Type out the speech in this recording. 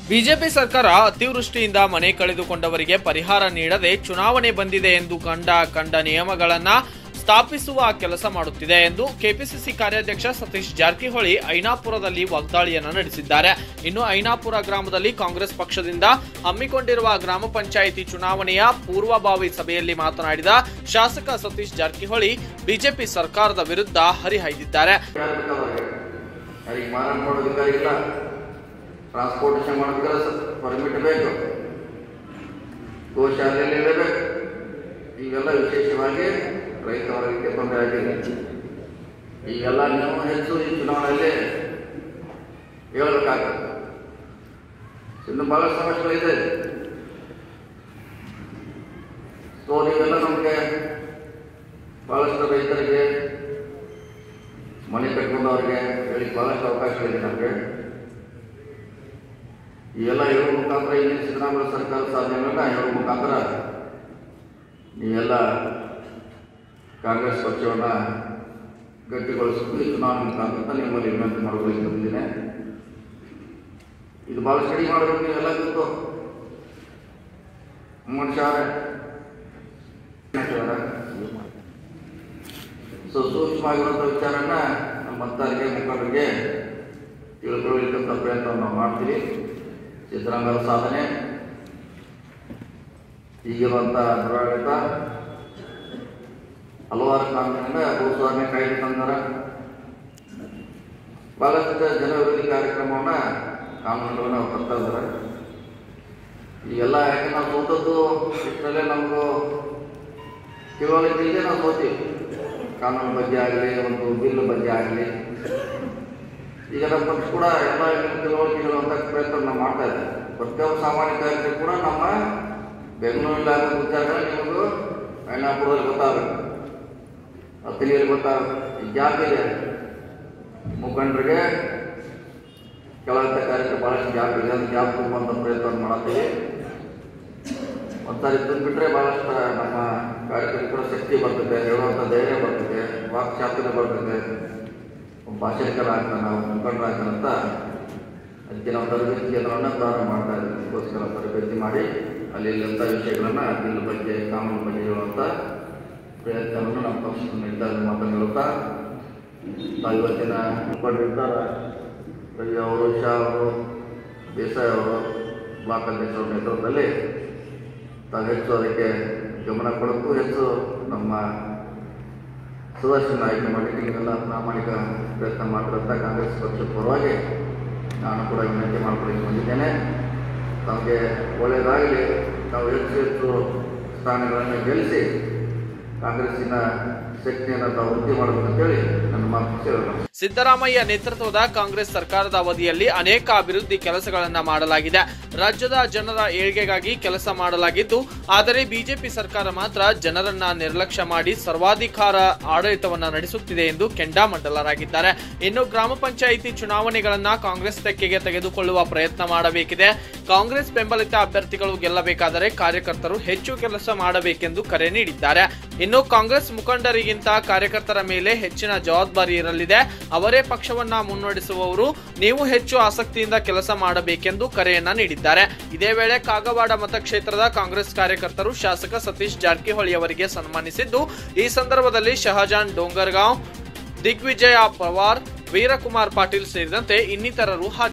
BJP ಸರ್ಕಾರ ಅತಿವೃಷ್ಟಿಯಿಂದ ಮನೆ ಕಳೆದುಕೊಂಡವರಿಗೆ ಪರಿಹಾರ ನೀಡದೆ ಚುನಾವಣೆ ಬಂದಿದೆ ಎಂದು ಕಂಡ ಕಂಡ ನಿಯಮಗಳನ್ನ ಸ್ಥಾಪಿಸುವ ಕೆಲಸ ಮಾಡುತ್ತಿದೆ ಎಂದು ಕೆಪಿಸಿಸಿ ಕಾರ್ಯಾಧ್ಯಕ್ಷ ಸತೀಶ್ ಜಾರಕಿಹೊಳಿ ಐನಾಪುರದಲ್ಲಿ ವಾಗ್ದಾಳಿಯನ್ನ ನಡೆಸಿದ್ದಾರೆ ಇನ್ನು ಐನಾಪುರ ಗ್ರಾಮದಲ್ಲಿ ಕಾಂಗ್ರೆಸ್ ಪಕ್ಷದಿಂದ ಹಮ್ಮಿಕೊಂಡಿರುವ ಗ್ರಾಮ ಪಂಚಾಯಿತಿ ಚುನಾವಣೆಯ ಪೂರ್ವಭಾವಿ ಸಭೆಯಲ್ಲಿ ಮಾತನಾಡಿದ ಶಾಸಕ ಸತೀಶ್ ಜಾರಕಿಹೊಳಿ ಬಿಜೆಪಿ ಸರ್ಕಾರದ ವಿರುದ್ಧ ಹರಿಹಾಯ್ದಿದ್ದಾರೆ ಯಾರಿಗೆ ಮಾರಾಟ ಮಾಡೋದಕ್ಕಾಗಿ ಇಲ್ಲ ಟ್ರಾನ್ಸ್ಪೋರ್ಟೇಷನ್ ಮಾಡೋದಕ್ಕೆ ಪರ್ಮಿಟ್ ಬೇಕು ಗೋಶಾಲೆಯಲ್ಲಿ ಇರಬೇಕು ಈಗೆಲ್ಲ ವಿಶೇಷವಾಗಿ ರೈತ ವರ್ಗಕ್ಕೆ ತೊಂದರೆ ಆಗಿದೆ ಈಗೆಲ್ಲ ನೀವು ಹೆಚ್ಚು ಈ ಚುನಾವಣೆಯಲ್ಲಿ ಹೇಳ್ಬೇಕಾಗ್ತದೆ ಇನ್ನು ಬಹಳ ಸಮಸ್ಯೆಗಳಿದೆ ಸೊ ನೀವೆಲ್ಲ ನಮಗೆ ಬಹಳಷ್ಟು ರೈತರಿಗೆ ಮನೆ ಕಟ್ಕೊಂಡವ್ರಿಗೆ ಹೇಳಿ ಬಹಳಷ್ಟು ಅವಕಾಶಗಳಿದೆ ನಮಗೆ ಈ ಎಲ್ಲ ಹೇಳೋ ಮುಖಾಂತರ ಇಲ್ಲಿ ಸಿದ್ದರಾಮಯ್ಯ ಸರ್ಕಾರ ಸಾಧನೆಗಳನ್ನ ಹೇಳೋ ಮುಖಾಂತರ ನೀವೆಲ್ಲ ಕಾಂಗ್ರೆಸ್ ಪಕ್ಷವನ್ನು ಗಟ್ಟಿಗೊಳಿಸಬೇಕು ಈ ಚುನಾವಣೆ ಮುಖಾಂತರ ನಿಮ್ಮಲ್ಲಿ ವಿನಂತಿ ಮಾಡಬೇಕು ಬಂದಿದ್ದೇನೆ ಇದು ಭಾಳ ಸ್ಟಡಿ ಮಾಡಬೇಕು ನೀವೆಲ್ಲ ಗೊತ್ತು ಮನುಷ್ಯ ಸೊ ಸೂಕ್ಷ್ಮವಾಗಿರುವಂಥ ವಿಚಾರನ ನಮ್ಮ ಮತದಾರರಿಗೆ ಮುಖಂಡರಿಗೆ ತಿಳ್ಕೊಳ್ಳಿಕ್ಕಂಥ ಪ್ರಯತ್ನ ನಾವು ಮಾಡ್ತೀವಿ ಸಿದ್ದರಾಮಯ್ಯ ಸಾಧನೆ ಈಗಿರುವಂಥ ದುರಾಡಳಿತ ಹಲವಾರು ಕಾನೂನಿನಿಂದ ಭೂ ಸುಧಾರಣೆ ಕಾಯ್ದೆ ತಂದಾರ ಬಹಳಷ್ಟು ಜನ ವಿರೋಧಿ ಕಾರ್ಯಕ್ರಮವನ್ನು ಕಾನೂನುಗಳನ್ನ ಅವ್ರು ತರ್ತಾ ಇದ್ದಾರೆ ಈಗೆಲ್ಲ ಯಾಕೆ ನಾವು ಸೋತದ್ದು ಇಷ್ಟರಲ್ಲೇ ನಮಗೂ ತಿಳುವಳಿಕೆ ಇಲ್ಲದೆ ನಾವು ಸೋತೀವಿ ಕಾನೂನು ಬಗ್ಗೆ ಆಗಲಿ ಒಂದು ಬಿಲ್ ಬಗ್ಗೆ ಆಗಲಿ ಈಗ ನಮ್ಮ ಪಕ್ಷ ಕೂಡ ಎಲ್ಲ ತಿಳುವಳಿಕೆ ಹೇಳುವಂಥ ಪ್ರಯತ್ನ ನಾವು ಮಾಡ್ತಾ ಇದ್ದೇವೆ ಪ್ರತಿಯೊಬ್ಬ ಸಾಮಾನ್ಯ ಕಾರ್ಯಕ್ಕೆ ಕೂಡ ನಮ್ಮ ಬೆಂಗಳೂರಲ್ಲಿ ಆಗೋ ವಿಚಾರಗಳು ನಿಮಗೂ ಐನಾಪುರದಲ್ಲಿ ಗೊತ್ತಾಗಬೇಕು ಹತ್ತಿರಿಯಲ್ಲಿ ಗೊತ್ತಾಗಬೇಕು ಈ ಗ್ಯಾಪ್ ಇದೆ ಮುಖಂಡರಿಗೆ ಕೆಲವಂಥ ಕಾರ್ಯಕ್ಕೆ ಭಾಳಷ್ಟು ಗ್ಯಾಪ್ ಇದೆ ಅದು ಗ್ಯಾಪ್ ತುಂಬುವಂಥ ಪ್ರಯತ್ನ ಮಾಡ್ತೀವಿ ಒಂದ್ಸಾರಿ ತುಂಬಿಟ್ರೆ ಭಾಳಷ್ಟು ನಮ್ಮ ಕಾರ್ಯಕ್ರಮಗಳ ಶಕ್ತಿ ಬರ್ತದೆ ಹೇಳುವಂಥ ಧೈರ್ಯ ಬರ್ತದೆ ವಾಕ್ಚಾತುರ್ಯ ಬರ್ತದೆ ಭಾಷಣಿಕರ ಆಗ್ತಾನೆ ನಾವು ಮುಖಂಡರಾಗ್ತಾನೆ ಅಂತ ಅದಕ್ಕೆ ನಾವು ತರಬೇತಿ ಕೇಂದ್ರವನ್ನು ಪ್ರಾರಂಭ ಮಾಡ್ತಾ ಇದ್ದೀವಿ ಅದಕ್ಕೋಸ್ಕರ ತರಬೇತಿ ಮಾಡಿ ಅಲ್ಲಿ ಇಲ್ಲಿಂಥ ವಿಷಯಗಳನ್ನು ಬಿಲ್ ಬಗ್ಗೆ ಕಾನೂನು ಬಗ್ಗೆ ಹೇಳುವಂಥ ಪ್ರಯತ್ನವನ್ನು ನಮ್ಮ ಪಕ್ಷದ ನಿರ್ಧಾರ ಮಾತನ್ನು ಹೇಳುತ್ತಾ ತಾವು ಇವತ್ತಿನ ಮುಖಂಡರಿದ್ದಾರೆ ರವಿ ಅವರು ಶಾ ಅವರು ದೇಸಾಯಿ ಅವರು ಬ್ಲಾಕ್ ಅಧ್ಯಕ್ಷರ ನೇತೃತ್ವದಲ್ಲಿ ತಾವು ಹೆಚ್ಚು ಅದಕ್ಕೆ ಗಮನ ಕೊಡೋಕ್ಕೂ ಹೆಚ್ಚು ನಮ್ಮ ಸದಸ್ಯನ ಆಯ್ಕೆ ಮಾಡಿ ನೀವೆಲ್ಲ ಪ್ರಾಮಾಣಿಕ ಪ್ರಯತ್ನ ಮಾಡಿದಂಥ ಕಾಂಗ್ರೆಸ್ ಪಕ್ಷದ ಪರವಾಗಿ ನಾನು ಕೂಡ ವಿನಂತಿ ಮಾಡ್ಕೊಳ್ಳಿ ಬಂದಿದ್ದೇನೆ ತಮಗೆ ಒಳ್ಳೆಯದಾಗಲಿ ತಾವು ಹೆಚ್ಚು ಹೆಚ್ಚು ಸ್ಥಾನಗಳನ್ನು ಗೆಲ್ಲಿಸಿ ಕಾಂಗ್ರೆಸ್ಸಿನ ಶಕ್ತಿಯನ್ನು ತಾವು ವೃದ್ಧಿ ಮಾಡಬೇಕಂತೇಳಿ ನನ್ನ ಮಾತು ಸೇರೋಣ ಸಿದ್ದರಾಮಯ್ಯ ನೇತೃತ್ವದ ಕಾಂಗ್ರೆಸ್ ಸರ್ಕಾರದ ಅವಧಿಯಲ್ಲಿ ಅನೇಕ ಅಭಿವೃದ್ಧಿ ಕೆಲಸಗಳನ್ನ ಮಾಡಲಾಗಿದೆ ರಾಜ್ಯದ ಜನರ ಏಳ್ಗೆಗಾಗಿ ಕೆಲಸ ಮಾಡಲಾಗಿದ್ದು ಆದರೆ ಬಿಜೆಪಿ ಸರ್ಕಾರ ಮಾತ್ರ ಜನರನ್ನ ನಿರ್ಲಕ್ಷ್ಯ ಮಾಡಿ ಸರ್ವಾಧಿಕಾರ ಆಡಳಿತವನ್ನ ನಡೆಸುತ್ತಿದೆ ಎಂದು ಕೆಂಡಾಮಂಡಲರಾಗಿದ್ದಾರೆ ಇನ್ನು ಗ್ರಾಮ ಪಂಚಾಯಿತಿ ಚುನಾವಣೆಗಳನ್ನ ಕಾಂಗ್ರೆಸ್ ತೆಕ್ಕೆಗೆ ತೆಗೆದುಕೊಳ್ಳುವ ಪ್ರಯತ್ನ ಮಾಡಬೇಕಿದೆ ಕಾಂಗ್ರೆಸ್ ಬೆಂಬಲಿತ ಅಭ್ಯರ್ಥಿಗಳು ಗೆಲ್ಲಬೇಕಾದರೆ ಕಾರ್ಯಕರ್ತರು ಹೆಚ್ಚು ಕೆಲಸ ಮಾಡಬೇಕೆಂದು ಕರೆ ನೀಡಿದ್ದಾರೆ ಇನ್ನು ಕಾಂಗ್ರೆಸ್ ಮುಖಂಡರಿಗಿಂತ ಕಾರ್ಯಕರ್ತರ ಮೇಲೆ ಹೆಚ್ಚಿನ ಜವಾಬ್ದಾರಿ ಇರಲಿದೆ ಅವರೇ ಪಕ್ಷವನ್ನ ಮುನ್ನಡೆಸುವವರು ನೀವು ಹೆಚ್ಚು ಆಸಕ್ತಿಯಿಂದ ಕೆಲಸ ಮಾಡಬೇಕೆಂದು ಕರೆಯನ್ನ ನೀಡಿದ್ದಾರೆ ಇದೇ ವೇಳೆ ಕಾಗವಾಡ ಮತಕ್ಷೇತ್ರದ ಕಾಂಗ್ರೆಸ್ ಕಾರ್ಯಕರ್ತರು ಶಾಸಕ ಸತೀಶ್ ಜಾರಕಿಹೊಳಿ ಅವರಿಗೆ ಸನ್ಮಾನಿಸಿದ್ದು ಈ ಸಂದರ್ಭದಲ್ಲಿ ಶಹಜಾನ್ ಡೋಂಗರ್ಗಾಂವ್ ದಿಗ್ವಿಜಯ ಪವಾರ್ ವೀರಕುಮಾರ್ ಪಾಟೀಲ್ ಸೇರಿದಂತೆ ಇನ್ನಿತರರು ಹಾಜರಿದ್ದರು